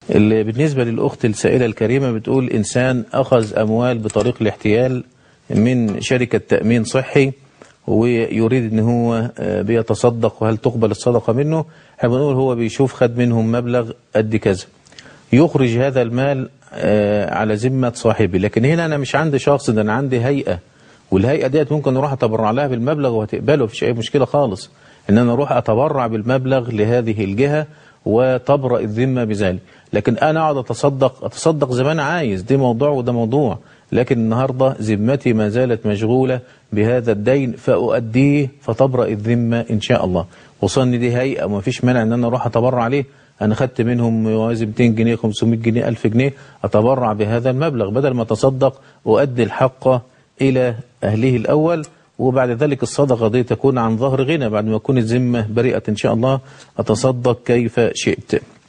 اللي بالنسبة للأخت السائلة الكريمة بتقول إنسان أخذ أموال بطريق الاحتيال من شركة تأمين صحي ويريد ان هو آه، بيتصدق وهل تقبل الصدقة منه احنا بنقول هو بيشوف خد منهم مبلغ قد كذا يخرج هذا المال آه، على ذمة صاحبه لكن هنا انا مش عندي شخص ده انا عندي هيئة والهيئة ديت ممكن اروح اتبرع لها بالمبلغ وهتقبله مفيش اي مشكلة خالص ان انا اروح اتبرع بالمبلغ لهذه الجهة وتبرأ الذمة بذلك لكن انا اقعد اتصدق اتصدق زي ما انا عايز دي موضوع وده موضوع لكن النهاردة ذمتي ما زالت مشغولة بهذا الدين فأؤديه فتبرأ الذمة إن شاء الله وصلني دي هيئة وما فيش مانع أن أنا أروح أتبرع عليه أنا خدت منهم موازي 200 جنيه 500 جنيه 1000 جنيه أتبرع بهذا المبلغ بدل ما أتصدق أؤدي الحق إلى أهله الأول وبعد ذلك الصدقة دي تكون عن ظهر غنى بعد ما تكون الذمة بريئة إن شاء الله أتصدق كيف شئت